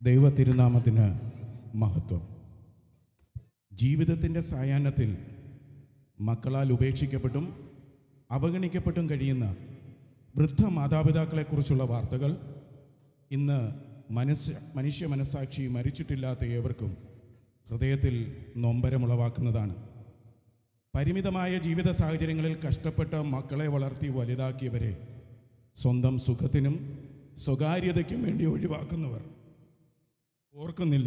ദൈവ തിരുനാമത്തിന് മഹത്വം ജീവിതത്തിൻ്റെ സായാഹ്നത്തിൽ മക്കളാൽ ഉപേക്ഷിക്കപ്പെട്ടും അവഗണിക്കപ്പെട്ടും കഴിയുന്ന വൃദ്ധ മാതാപിതാക്കളെക്കുറിച്ചുള്ള വാർത്തകൾ ഇന്ന് മനസ്സ് മനുഷ്യ മനസ്സാക്ഷി മരിച്ചിട്ടില്ലാത്ത ഏവർക്കും ഹൃദയത്തിൽ നൊമ്പരമുളവാക്കുന്നതാണ് പരിമിതമായ ജീവിത സാഹചര്യങ്ങളിൽ കഷ്ടപ്പെട്ട മക്കളെ വളർത്തി വലുതാക്കിയവരെ സ്വന്തം സുഖത്തിനും സ്വകാര്യതയ്ക്കും വേണ്ടി ഒഴിവാക്കുന്നവർ ഓർക്കുന്നില്ല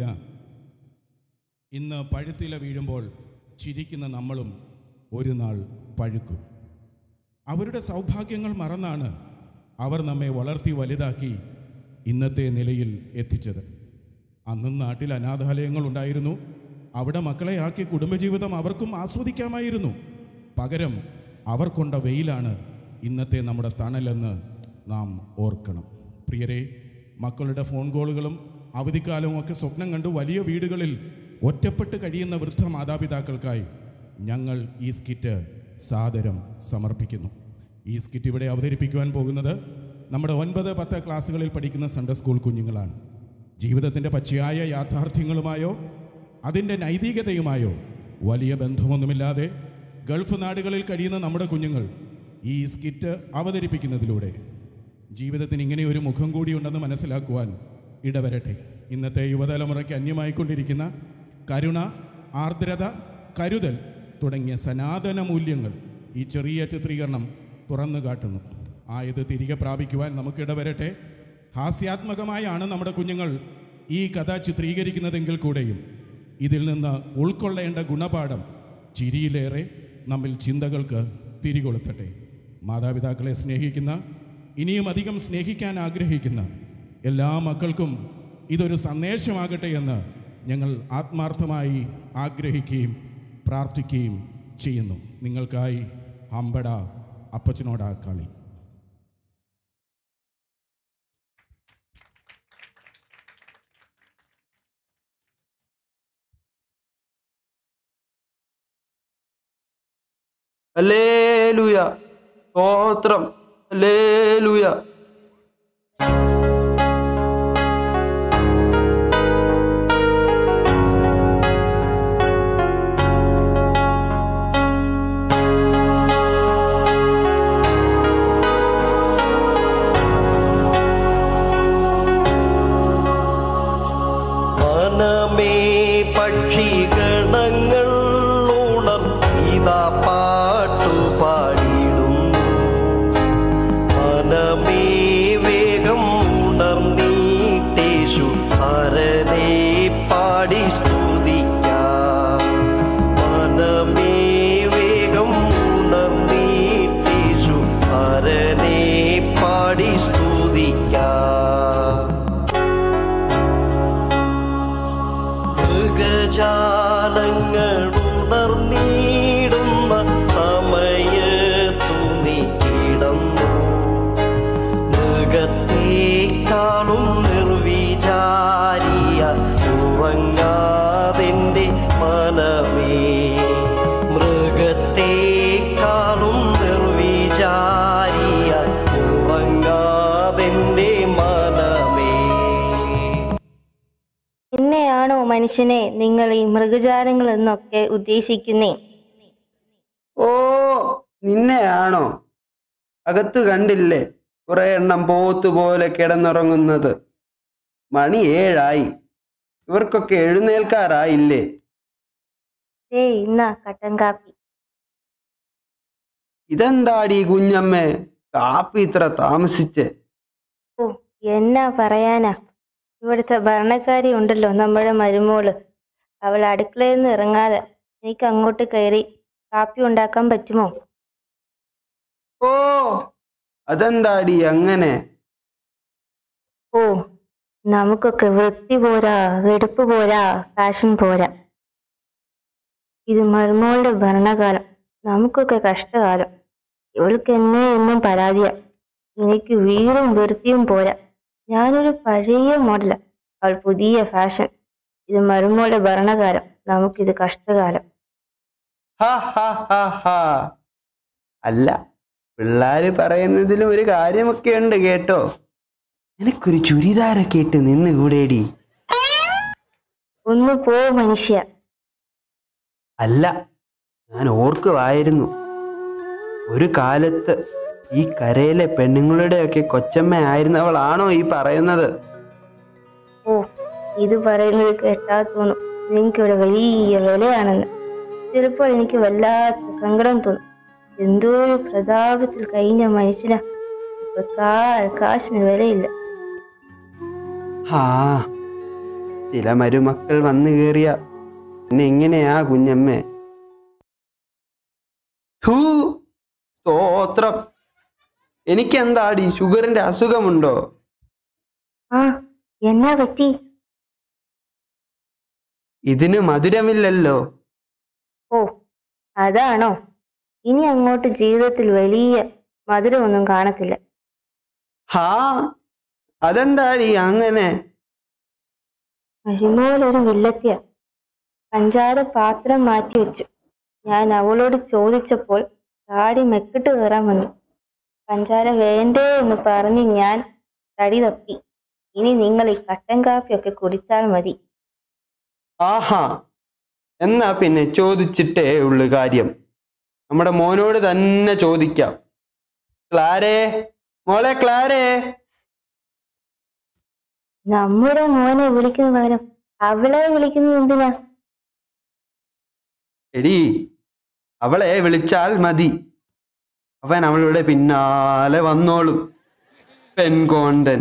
ഇന്ന് പഴുത്തില വീഴുമ്പോൾ ചിരിക്കുന്ന നമ്മളും ഒരു നാൾ പഴുക്കും അവരുടെ സൗഭാഗ്യങ്ങൾ മറന്നാണ് അവർ നമ്മെ വളർത്തി വലുതാക്കി ഇന്നത്തെ നിലയിൽ എത്തിച്ചത് അന്നും നാട്ടിൽ അനാഥാലയങ്ങൾ ഉണ്ടായിരുന്നു അവിടെ മക്കളെ ആക്കി കുടുംബജീവിതം അവർക്കും ആസ്വദിക്കാമായിരുന്നു പകരം അവർ കൊണ്ട വെയിലാണ് ഇന്നത്തെ നമ്മുടെ തണലെന്ന് നാം ഓർക്കണം പ്രിയരെ മക്കളുടെ ഫോൺ കോളുകളും അവധിക്കാലവും ഒക്കെ സ്വപ്നം കണ്ടു വലിയ വീടുകളിൽ ഒറ്റപ്പെട്ട് കഴിയുന്ന വൃദ്ധ മാതാപിതാക്കൾക്കായി ഞങ്ങൾ ഈ സ്കിറ്റ് സാദരം സമർപ്പിക്കുന്നു ഈ സ്കിറ്റ് ഇവിടെ അവതരിപ്പിക്കുവാൻ പോകുന്നത് നമ്മുടെ ഒൻപത് പത്ത് ക്ലാസ്സുകളിൽ പഠിക്കുന്ന സൺഡേ സ്കൂൾ കുഞ്ഞുങ്ങളാണ് ജീവിതത്തിൻ്റെ പച്ചയായ യാഥാർത്ഥ്യങ്ങളുമായോ അതിൻ്റെ നൈതികതയുമായോ വലിയ ബന്ധമൊന്നുമില്ലാതെ ഗൾഫ് നാടുകളിൽ കഴിയുന്ന നമ്മുടെ കുഞ്ഞുങ്ങൾ ഈ സ്കിറ്റ് അവതരിപ്പിക്കുന്നതിലൂടെ ജീവിതത്തിന് ഇങ്ങനെ ഒരു മുഖം കൂടിയുണ്ടെന്ന് മനസ്സിലാക്കുവാൻ ഇടവരട്ടെ ഇന്നത്തെ യുവതലമുറയ്ക്ക് അന്യമായിക്കൊണ്ടിരിക്കുന്ന കരുണ ആർദ്രത കരുതൽ തുടങ്ങിയ സനാതന മൂല്യങ്ങൾ ഈ ചെറിയ ചിത്രീകരണം തുറന്നു കാട്ടുന്നു ആയത് തിരികെ പ്രാപിക്കുവാൻ നമുക്കിടവരട്ടെ ഹാസ്യാത്മകമായാണ് നമ്മുടെ കുഞ്ഞുങ്ങൾ ഈ കഥ ചിത്രീകരിക്കുന്നതെങ്കിൽ കൂടെയും ഇതിൽ നിന്ന് ഉൾക്കൊള്ളേണ്ട ഗുണപാഠം ചിരിയിലേറെ നമ്മിൽ ചിന്തകൾക്ക് തിരികൊളുത്തട്ടെ മാതാപിതാക്കളെ സ്നേഹിക്കുന്ന ഇനിയും അധികം സ്നേഹിക്കാൻ ആഗ്രഹിക്കുന്ന എല്ലാ മക്കൾക്കും ഇതൊരു സന്ദേശമാകട്ടെ എന്ന് ഞങ്ങൾ ആത്മാർത്ഥമായി ആഗ്രഹിക്കുകയും പ്രാർത്ഥിക്കുകയും ചെയ്യുന്നു നിങ്ങൾക്കായി അമ്പട അപ്പച്ചനോടാ കളി ഹല്ലേലൂയ സ്തോത്രം ഹല്ലേലൂയ മനമേ പക്ഷിഗണങ്ങൾ ഉണർത്തിതാ പാട്ടു പാടിയിടും മനമേ വേഗം ഉണർന്നീട്ടേശു ഹരനെ പാടി സ്തുതിക്കാം മനമേ വേഗം ഉണർന്നീട്ടേശു ഹരനെ പാടി സ്തുതിക്കാം മൃഗജാലങ്ങൾ ഉണർന്നിടുന്ന സമയത്തു നീ കിടന്നു മൃഗത്തെക്കാളും നിർവിചാരിയ ഉറങ്ങാതിൻ്റെ മനമേ മൃഗത്തെക്കാളും നിർവിചാരിയ ഉറങ്ങാതിൻ്റെ മനമേ എന്നെയാണോ മനുഷ്യനെ നിങ്ങൾ ഈ മൃഗജാലങ്ങൾ എന്നൊക്കെ ഉദ്ദേശിക്കുന്നേ ഓ നിന്നെയാണോ അകത്ത് കണ്ടില്ലേ കുറെ എണ്ണം പോത്ത് പോലെ കിടന്നുറങ്ങുന്നത് മണി ഏഴായി ഇവർക്കൊക്കെ എഴുന്നേൽക്കാറായില്ലേ ഏ ഇന്നാ കട്ടൻ കാപ്പി ഇതെന്താടി കുഞ്ഞമ്മേ കാപ്പി ഇത്ര താമസിച്ചേ ഓ എന്നാ പറയാനാ ഇവിടുത്തെ ഭരണക്കാരി ഉണ്ടല്ലോ നമ്മുടെ മരുമോള് അവൾ അടുക്കളയിൽ നിന്ന് ഇറങ്ങാതെ എനിക്ക് അങ്ങോട്ട് കയറി കാപ്പി ഉണ്ടാക്കാൻ പറ്റുമോ ഓ അതെന്താടി അങ്ങനെ ഓ നമുക്കൊക്കെ വൃത്തി പോരാ വെടുപ്പ് പോരാ ഫാഷൻ പോരാ ഇത് മരുമോളുടെ ഭരണകാലം നമുക്കൊക്കെ കഷ്ടകാലം ഇവൾക്ക് എന്നെ എന്നും പരാതിയാ എനിക്ക് വീറും വൃത്തിയും പോരാ ഞാനൊരു പഴയ മോഡല അവൾ പുതിയ ഫാഷൻ ഇത് മരുമോളുടെ ഭരണകാലം നമുക്കിത് കഷ്ടകാലം ഹാ ഹാ ഹാ ഹാ അല്ല പിള്ളാര് പറയുന്നതിലും ഒരു കാര്യമൊക്കെ ഉണ്ട് കേട്ടോ നിനക്കൊരു ചുരിദാരൊക്കെ ഇട്ട് നിന്ന് കൂടേടി ഒന്ന് പോ മനുഷ്യ അല്ല ഞാൻ ഓർക്കുവായിരുന്നു ഒരു കാലത്ത് ഈ കരയിലെ പെണ്ണുങ്ങളുടെയൊക്കെ കൊച്ചമ്മ ആയിരുന്നവളാണോ ഈ പറയുന്നത് ഓ ഇത് പറയുന്നത് കേട്ടാ തോന്നും നിങ്ങൾക്ക് ഇവിടെ വലിയ വിലയാണെന്ന് ചിലപ്പോൾ എനിക്ക് വല്ലാത്ത സങ്കടം തോന്നും എന്തോ ഒരു പ്രതാപത്തിൽ കഴിഞ്ഞ മനുഷ്യനാ ഇപ്പൊ കാൽ കാശിന് വിലയില്ല ആ ചില മരുമക്കൾ വന്നു കയറിയ പിന്നെ എങ്ങനെയാ കുഞ്ഞമ്മേ ഥൂ സ്തോത്രം എനിക്കെന്താടി ഷുഗറിന്റെ അസുഖമുണ്ടോ ആ എന്നാ പറ്റി ഇതിന് മധുരമില്ലല്ലോ ഓ അതാണോ ഇനി അങ്ങോട്ട് ജീവിതത്തിൽ വലിയ മധുരമൊന്നും കാണത്തില്ല ഹാ അതെന്താടി അങ്ങനെ മരുമോളൊരു വില്ലത്തിയ പഞ്ചാര പാത്രം മാറ്റി വെച്ചു ഞാൻ അവളോട് ചോദിച്ചപ്പോൾ താടി മെക്കിട്ട് കയറാൻ വന്നു പഞ്ചാര വേണ്ടേ എന്ന് പറഞ്ഞ് ഞാൻ തടി തപ്പി ഇനി നിങ്ങൾ ഈ കട്ടൻ കാപ്പിയൊക്കെ കുടിച്ചാൽ മതി ആഹാ എന്നാ പിന്നെ ചോദിച്ചിട്ടേ ഉള്ളു കാര്യം നമ്മുടെ മോനോട് തന്നെ ചോദിക്കാം ക്ലാരേ മോളെ ക്ലാരേ നമ്മുടെ മോനെ വിളിക്കുന്ന പകരം അവളെ വിളിക്കുന്നത് എന്തിനാ എടി അവളെ വിളിച്ചാൽ മതി അവൻ അവളുടെ പിന്നാലെ വന്നോളും പെൺകോണ്ടൻ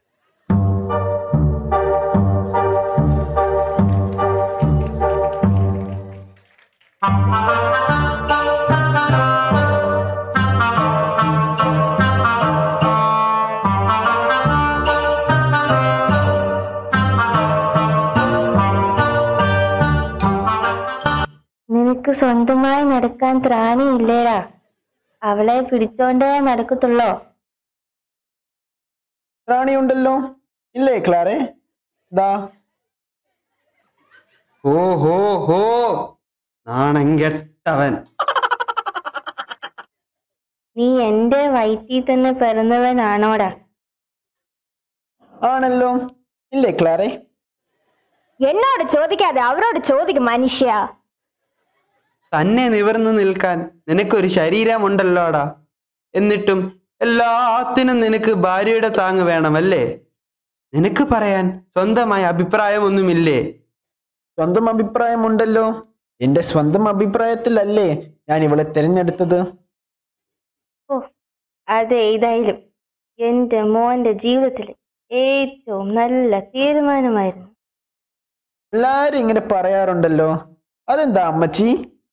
നിനക്ക് സ്വന്തമായി നടക്കാൻ ത്രാണിയില്ലേടാ അവളെ പിടിച്ചോണ്ടേ നടക്കത്തുള്ളോ റാണിയുണ്ടല്ലോ ഇല്ലേ ക്ലാരെ ദാ ഹോ ഹോ ഹോ നാണം കെട്ടവൻ നീ എന്റെ വയറ്റിൽ തന്നെ പിറന്നവനാണോടാ ആണല്ലോ ഇല്ലേ ക്ലാരെ എന്നോട് ചോദിക്കാതെ അവരോട് ചോദിക്കും മനുഷ്യ തന്നെ നിവർന്നു നിൽക്കാൻ നിനക്കൊരു ശരീരമുണ്ടല്ലോടാ എന്നിട്ടും എല്ലാത്തിനും നിനക്ക് ഭാര്യയുടെ താങ്ങ് വേണമല്ലേ നിനക്ക് പറയാൻ സ്വന്തമായ അഭിപ്രായമൊന്നുമില്ലേ സ്വന്തം അഭിപ്രായമുണ്ടല്ലോ എന്റെ സ്വന്തം അഭിപ്രായത്തിലല്ലേ ഞാൻ ഇവളെ തിരഞ്ഞെടുത്തത് ഓ അതേതായാലും എന്റെ മോന്റെ ജീവിതത്തിൽ ഏറ്റവും നല്ല തീരുമാനമായിരുന്നു എല്ലാരും ഇങ്ങനെ പറയാറുണ്ടല്ലോ അതെന്താ അമ്മച്ചി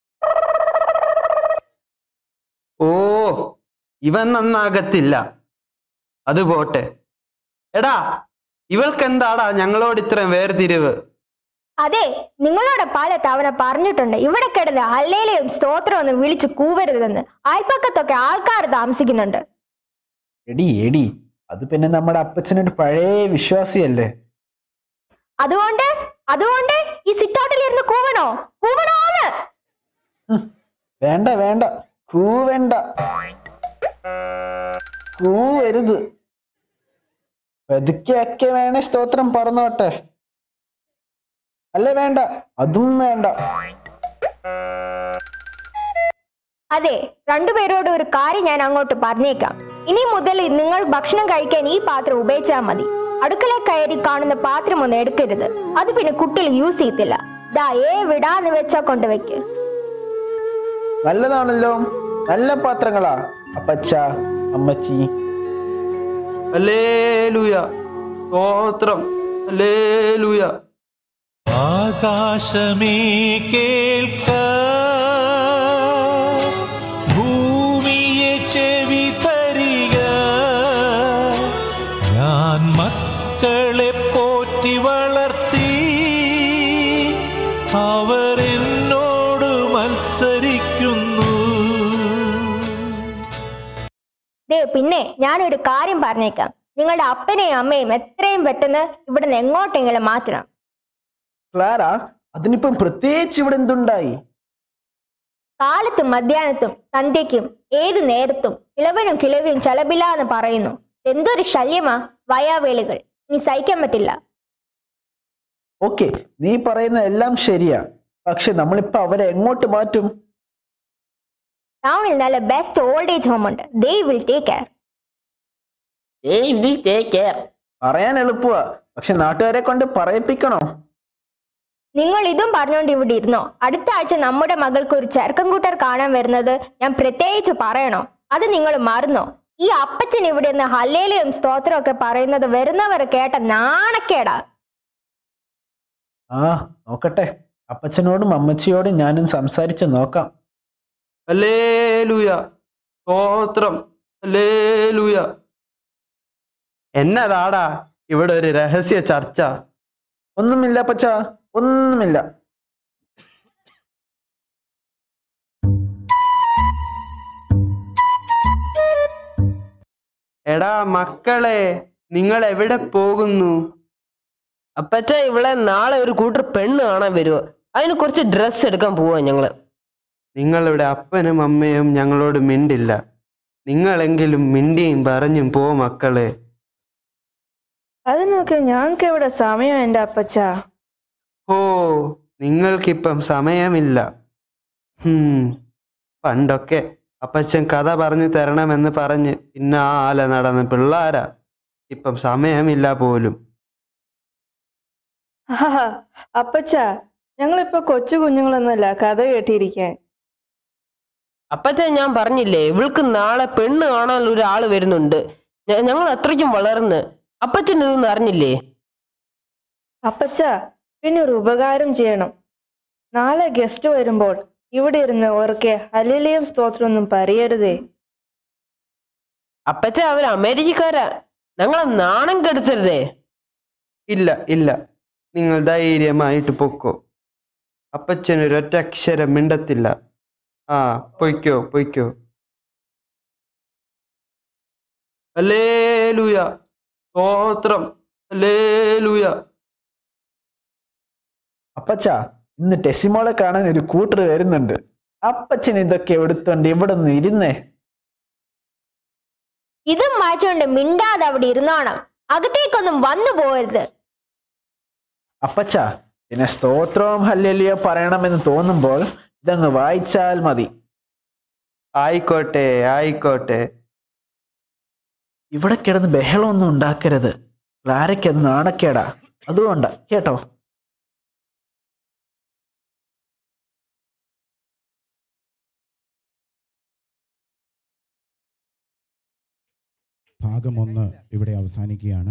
ഓ ഇവൻ നന്നാകത്തില്ല അത് പോട്ടെ എടാ ഇവൾക്കെന്താടാ ഞങ്ങളോട് ഇത്രയും വേർതിരിവ് അതെ നിങ്ങളോട് പല തവണ പറഞ്ഞിട്ടുണ്ട് ഇവിടെ കിടന്ന് അല്ലേലെയും സ്തോത്രം ഒന്ന് വിളിച്ചു കൂവരുതെന്ന് അയൽപ്പക്കത്തൊക്കെ ആൾക്കാർ താമസിക്കുന്നുണ്ട് എടി എടി അത് പിന്നെ നമ്മുടെ അപ്പച്ചനൊരു പഴയ വിശ്വാസിയല്ലേ അതുകൊണ്ട് അതുകൊണ്ട് ഈ സിറ്റൗട്ടിൽ ഇരുന്ന് കൂവണോ കൂവണോന്ന് വേണ്ട വേണ്ട കൂവേണ്ട കൂവരുത് പതുക്കെയൊക്കെ വേണേ സ്തോത്രം പറഞ്ഞോട്ടെ അല്ലേ വേണ്ട അതും വേണ്ട അതെ രണ്ടുപേരോട് ഒരു കാര്യം ഞാൻ അങ്ങോട്ട് പറഞ്ഞേക്കാം ഇനി മുതൽ നിങ്ങൾ ഭക്ഷണം കഴിക്കാൻ ഈ പാത്രം ഉപയോഗിച്ചാൽ മതി അടുക്കള കയറി കാണുന്ന പാത്രം ഒന്നും എടുക്കരുത് അത് പിന്നെ കുട്ടികൾ യൂസ് ചെയ്യത്തില്ല ദാ ഏ വിടാന്ന് വെച്ചാ കൊണ്ടുവയ്ക്ക് നല്ലതാണല്ലോ നല്ല പാത്രങ്ങളാ അപ്പച്ച അമ്മച്ചി അല്ലേലൂയ സ്തോത്രം അല്ലേലൂയ ആകാശമേ കേൾക്ക ഭൂമിയെ ചെവി തരിക ഞാൻ മക്കളെ പോറ്റി വളർത്തി അവരെന്നോട് മത്സരിക്കുന്നു ദേ പിന്നെ ഞാനൊരു കാര്യം പറഞ്ഞേക്കാം നിങ്ങളുടെ അപ്പനെയും അമ്മയും എത്രയും പെട്ടെന്ന് ഇവിടുന്ന് എങ്ങോട്ടെങ്കിലും മാറ്റണം ക്ലാര അതിനിപ്പം പ്രത്യേകിച്ച് ഇവിടെ എന്തുണ്ടായി കാലത്തും മധ്യാഹ്നത്തും സന്ധ്യയ്ക്കും ഏത് നേരത്തും ഇളവനും കിളവിയും ചലപില എന്ന് പറയുന്നു എന്തൊരു ശല്യമാ വയാവേളികൾ ഇനി സഹിക്കാൻ പറ്റില്ല ഓക്കെ നീ പറയുന്ന എല്ലാം ശരിയാ പക്ഷെ നമ്മളിപ്പോ അവരെ എങ്ങോട്ട് മാറ്റും ടൗണിൽ നല്ല ബെസ്റ്റ് ഓൾഡ് ഏജ് ഹോം ഉണ്ട് ദേ വിൽ ടേക്ക് കെയർ പറയാൻ എളുപ്പമാ പക്ഷെ നാട്ടുകാരെ കൊണ്ട് പറയിപ്പിക്കണോ നിങ്ങൾ ഇതും പറഞ്ഞുകൊണ്ട് ഇവിടെ ഇരുന്നോ അടുത്ത ആഴ്ച നമ്മുടെ മകൾക്ക് ഒരു ചെറുക്കൻ കൂട്ടർ കാണാൻ വരുന്നത് ഞാൻ പ്രത്യേകിച്ച് പറയണോ അത് നിങ്ങൾ മറന്നോ ഈ അപ്പച്ചൻ ഇവിടെ നിന്ന് ഹല്ലേലയും സ്തോത്രവും ഒക്കെ പറയുന്നത് വരുന്നവർ കേട്ട നാണക്കേടാ ആ നോക്കട്ടെ അപ്പച്ചനോടും അമ്മച്ചിയോടും ഞാനും സംസാരിച്ച് നോക്കാം അല്ലേലൂയ സ്തോത്രം അല്ലേലൂയ എന്നതാടാ ഇവിടെ ഒരു രഹസ്യ ചർച്ച ഒന്നുമില്ല അപ്പച്ച ഒന്നുമില്ല എടാ മക്കളെ നിങ്ങൾ എവിടെ പോകുന്നു അപ്പച്ച ഇവിടെ നാളെ ഒരു കൂട്ടർ പെണ്ണ് കാണാൻ വരുമോ അതിന് കുറച്ച് ഡ്രസ്സ് എടുക്കാൻ പോവാ ഞങ്ങള് നിങ്ങളുടെ അപ്പനും അമ്മയും ഞങ്ങളോട് മിണ്ടില്ല നിങ്ങളെങ്കിലും മിണ്ടിയും പറഞ്ഞും പോ മക്കളെ അതിനൊക്കെ ഞങ്ങൾക്ക് എവിടെ സമയം എൻ്റെ അപ്പച്ച ഓ നിങ്ങൾക്കിപ്പം സമയമില്ല ഹും പണ്ടൊക്കെ അപ്പച്ചൻ കഥ പറഞ്ഞു തരണമെന്ന് പറഞ്ഞ് പിന്നാലെ നടന്ന് പിള്ളാരാ ഇപ്പം സമയമില്ല പോലും ആഹാ അപ്പച്ച ഞങ്ങളിപ്പോ കൊച്ചു കുഞ്ഞുങ്ങളൊന്നുമല്ല കഥ കേട്ടിരിക്കാൻ അപ്പച്ച ഞാൻ പറഞ്ഞില്ലേ ഇവൾക്ക് നാളെ പെണ്ണ് കാണാൻ ഒരാള് വരുന്നുണ്ട് ഞ- ഞങ്ങൾ അത്രയ്ക്കും വളർന്ന് അപ്പച്ചൻ ഇതൊന്നും അറിഞ്ഞില്ലേ അപ്പച്ച പിന്നെ ഒരു ഉപകാരം ചെയ്യണം നാളെ ഗസ്റ്റ് വരുമ്പോൾ ഇവിടെ ഇരുന്ന് ഓർക്കെ ഹലിലിയം സ്തോത്രമൊന്നും പറയരുതേ അപ്പച്ച അവർ അമേരിക്കക്കാരാ ഞങ്ങളെ നാണം കെടുത്തരുതേ ഇല്ല ഇല്ല നിങ്ങൾ ധൈര്യമായിട്ട് പൊക്കോ അപ്പച്ചൻ ഒരൊറ്റ അക്ഷരം മിണ്ടത്തില്ല ആ പൊയ്ക്കോ പൊയ്ക്കോ അല്ലേലൂയ സ്തോത്രം അല്ലേലൂയ അപ്പച്ച ഇന്ന് ടെസിമോളെ കാണാൻ ഒരു കൂട്ടർ വരുന്നുണ്ട് അപ്പച്ചൻ ഇതൊക്കെ എടുത്തോണ്ട് ഇവിടെ നിന്ന് ഇരുന്നേ ഇതും വായിച്ചുകൊണ്ട് മിണ്ടാതെ അവിടെ ഇരുന്നോണം അകത്തേക്കൊന്നും വന്നു പോകരുത് അപ്പച്ച പിന്നെ സ്തോത്രവും ഹല്ലേലിയോ പറയണമെന്ന് തോന്നുമ്പോൾ ഇതങ്ങ് വായിച്ചാൽ മതി ആയിക്കോട്ടെ ആയിക്കോട്ടെ ഇവിടെ കിടന്ന് ബഹളമൊന്നും ഉണ്ടാക്കരുത് ക്ലാരയ്ക്ക് അത് നാണക്കേടാ അതുകൊണ്ടാ കേട്ടോ ഭാഗം ഒന്ന് ഇവിടെ അവസാനിക്കുകയാണ്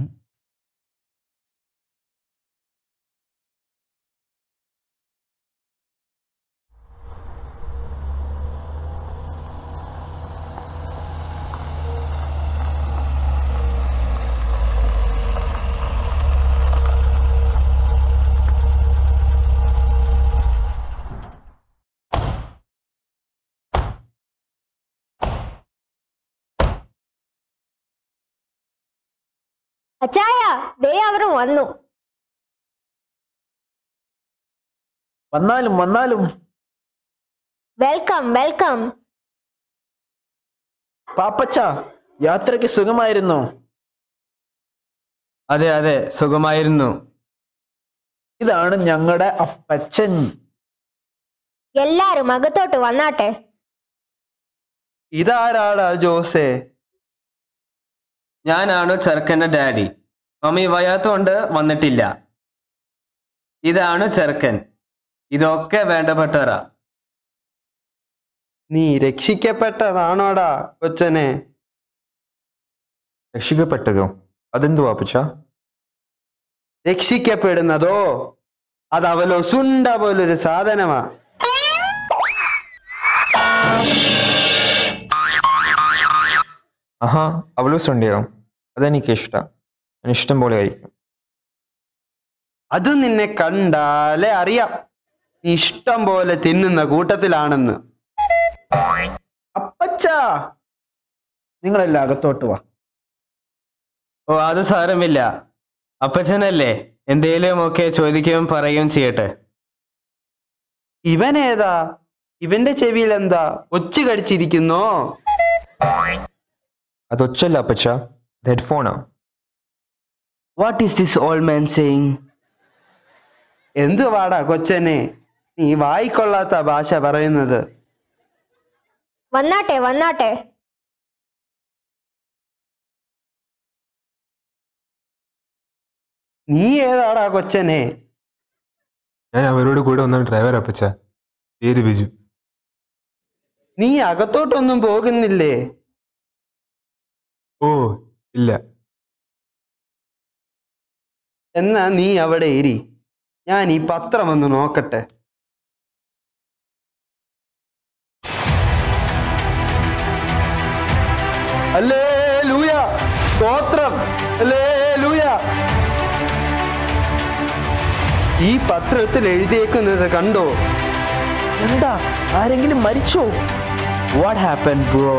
അച്ചായ ദേ അവരും വന്നു വന്നാലും വന്നാലും വെൽക്കം വെൽക്കം പാപ്പച്ച യാത്രയ്ക്ക് സുഖമായിരുന്നോ അതെ അതെ സുഖമായിരുന്നു ഇതാണ് ഞങ്ങളുടെ അപ്പച്ചൻ എല്ലാരും അകത്തോട്ട് വന്നാട്ടെ ഇതാരാടാ ജോസേ ഞാനാണ് ചെറുക്കന്റെ ഡാഡി മമ്മി വയ്യാത്തോണ്ട് വന്നിട്ടില്ല ഇതാണ് ചെറുക്കൻ ഇതൊക്കെ വേണ്ടപ്പെട്ടവരാ നീ രക്ഷിക്കപ്പെട്ടതാണോടാ കൊച്ചനെ രക്ഷിക്കപ്പെട്ടതോ അതെന്തു വാപ്പച്ച രക്ഷിക്കപ്പെടുന്നതോ അത് അവലൊസുണ്ട പോലൊരു സാധനമാ ആഹാ അവലൂസ് ഉണ്ടോ അതെനിക്ക് ഇഷ്ടം ഞാൻ ഇഷ്ടം പോലെ ആയിരിക്കും അത് നിന്നെ കണ്ടാലേ അറിയാം നീ ഇഷ്ടം പോലെ തിന്നുന്ന കൂട്ടത്തിലാണെന്ന് അപ്പച്ച നിങ്ങളെല്ലാം അകത്തോട്ട് വാ ഓ അത് സാരമില്ല അപ്പച്ചനല്ലേ എന്തേലും ഒക്കെ ചോദിക്കുകയും പറയുകയും ചെയ്യട്ടെ ഇവനേതാ ഇവന്റെ ചെവിയിൽ എന്താ ഒച്ചു കടിച്ചിരിക്കുന്നോ അത് ഒച്ചല്ല അപ്പച്ച അത് ഹെഡ്ഫോണാ What is this old man saying? എന്തുവാടാ കൊച്ചനെ നീ വായിക്കൊള്ളാത്ത ഭാഷ പറയുന്നത് വന്നാട്ടെ വന്നാട്ടെ നീ ഏതാടാ കൊച്ചനെ ഞാൻ അവരോട് കൂടെ വന്ന ഡ്രൈവർ അപ്പച്ച പേര് ബിജു നീ അകത്തോട്ടൊന്നും പോകുന്നില്ലേ ഓ ഇല്ല എന്നാ നീ അവിടെ ഇരി ഞാൻ ഈ പത്രം ഒന്ന് നോക്കട്ടെ അല്ലേ ലൂയ സ്തോത്രം അല്ലേ ലൂയ ഈ പത്രത്തിൽ എഴുതിയേക്കുന്നത് കണ്ടോ എന്താ ആരെങ്കിലും മരിച്ചോ വാട്ട് ഹാപ്പൻ ബ്രോ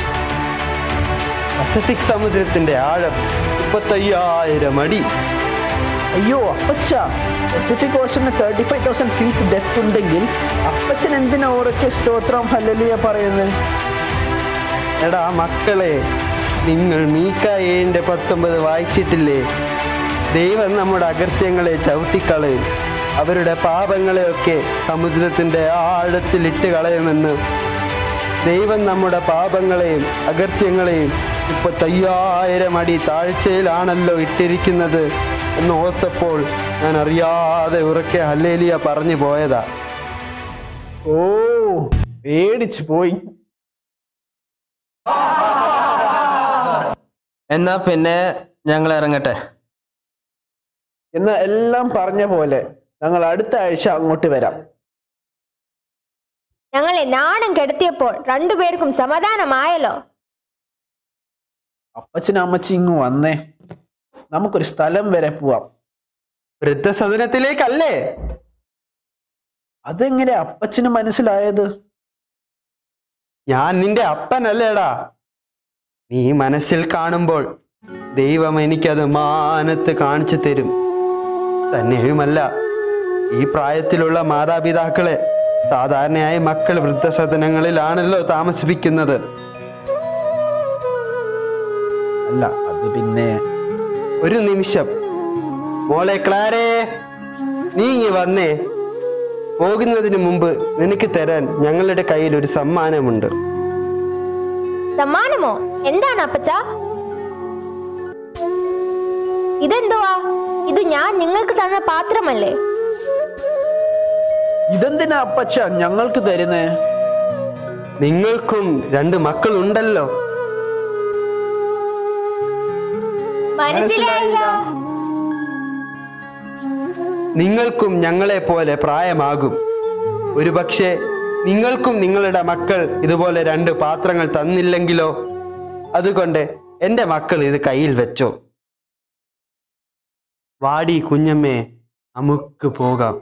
പസഫിക് സമുദ്രത്തിന്റെ ആഴം മുപ്പത്തയ്യായിരം അടി അയ്യോ അപ്പച്ച പസഫിക് ഓഷന് thirty five thousand feet depth ഉണ്ടെങ്കിൽ അപ്പച്ചൻ എന്തിനാ ഉറക്കെ സ്തോത്രം ഹല്ലലിയ പറയുന്നത് എടാ മക്കളെ നിങ്ങൾ മീക്കായേന്റെ പത്തൊമ്പത് വായിച്ചിട്ടില്ലേ ദൈവം നമ്മുടെ അകൃത്യങ്ങളെ ചവിട്ടിക്കളയും അവരുടെ പാപങ്ങളെയൊക്കെ സമുദ്രത്തിന്റെ ആഴത്തിൽ ഇട്ട് കളയുമെന്ന് ദൈവം നമ്മുടെ പാപങ്ങളെയും അകൃത്യങ്ങളെയും മുപ്പത്തയ്യായിരം അടി താഴ്ചയിലാണല്ലോ ഇട്ടിരിക്കുന്നത് എന്ന് ഓർത്തപ്പോൾ ഞാൻ അറിയാതെ ഉറക്കെ ഹല്ലേലിയ പറഞ്ഞു പോയതാ ഓ പേടിച്ചു പോയി എന്നാ പിന്നെ ഞങ്ങൾ ഇറങ്ങട്ടെ എന്നാ എല്ലാം പറഞ്ഞ പോലെ ഞങ്ങൾ അടുത്ത ആഴ്ച അങ്ങോട്ട് വരാം ഞങ്ങളെ നാണം കെടുത്തിയപ്പോൾ രണ്ടുപേർക്കും സമാധാനമായല്ലോ അപ്പച്ചനും അമ്മച്ചി ഇങ്ങ് വന്നേ നമുക്കൊരു സ്ഥലം വരെ പോവാം വൃദ്ധസദനത്തിലേക്കല്ലേ അതെങ്ങനെ അപ്പച്ചന് മനസ്സിലായത് ഞാൻ നിന്റെ അപ്പനല്ലേടാ നീ മനസ്സിൽ കാണുമ്പോൾ ദൈവം എനിക്കത് മാനത്ത് കാണിച്ചു തരും തന്നെയുമല്ല ഈ പ്രായത്തിലുള്ള മാതാപിതാക്കളെ സാധാരണയായി മക്കൾ വൃദ്ധസദനങ്ങളിലാണല്ലോ താമസിപ്പിക്കുന്നത് അല്ല അത് പിന്നെ ഒരു നിമിഷം മോളെ ക്ലാരേ നീ ഇങ്ങി വന്നേ പോകുന്നതിന് മുമ്പ് നിനക്ക് തരാൻ ഞങ്ങളുടെ കയ്യിൽ ഒരു സമ്മാനമുണ്ട് സമ്മാനമോ എന്താണ് അപ്പച്ച ഇതെന്തുവാ ഇത് ഞാൻ നിങ്ങൾക്ക് തന്ന പാത്രമല്ലേ ഇതെന്തിനാ അപ്പച്ച ഞങ്ങൾക്ക് തരുന്നേ നിങ്ങൾക്കും രണ്ട് മക്കളുണ്ടല്ലോ മനസ്സിലായില്ല നിങ്ങൾക്കും ഞങ്ങളെ പോലെ പ്രായമാകും ഒരുപക്ഷെ നിങ്ങൾക്കും നിങ്ങളുടെ മക്കൾ ഇതുപോലെ രണ്ട് പാത്രങ്ങൾ തന്നില്ലെങ്കിലോ അതുകൊണ്ട് എൻ്റെ മക്കൾ ഇത് കയ്യിൽ വെച്ചോ വാടി കുഞ്ഞമ്മേ നമുക്ക് പോകാം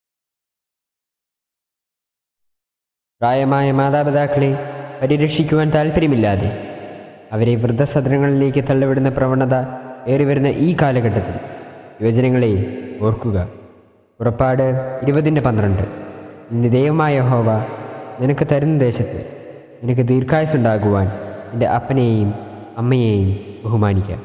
പ്രായമായ മാതാപിതാക്കളെ പരിരക്ഷിക്കുവാൻ താല്പര്യമില്ലാതെ അവരെ വൃദ്ധസദനങ്ങളിലേക്ക് തള്ളിവിടുന്ന പ്രവണത ഏറിവരുന്ന ഈ കാലഘട്ടത്തിൽ യുവജനങ്ങളെ ഓർക്കുക പുറപ്പാട് ഇരുപതിൻ്റെ പന്ത്രണ്ട് ഇന്ന് ദൈവമായ ഹോവ നിനക്ക് തരുന്ന ദേശത്ത് നിനക്ക് ദീർഘായുസുണ്ടാകുവാൻ നിന്റെ അപ്പനെയും അമ്മയെയും ബഹുമാനിക്കാം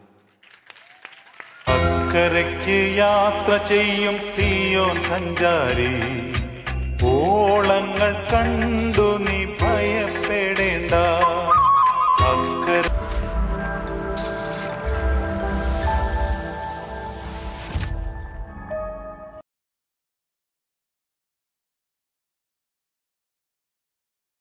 അക്കരയ്ക്ക് യാത്ര ചെയ്യും സിയോൻ സഞ്ചാരി ഓളങ്ങൾ കണ്ട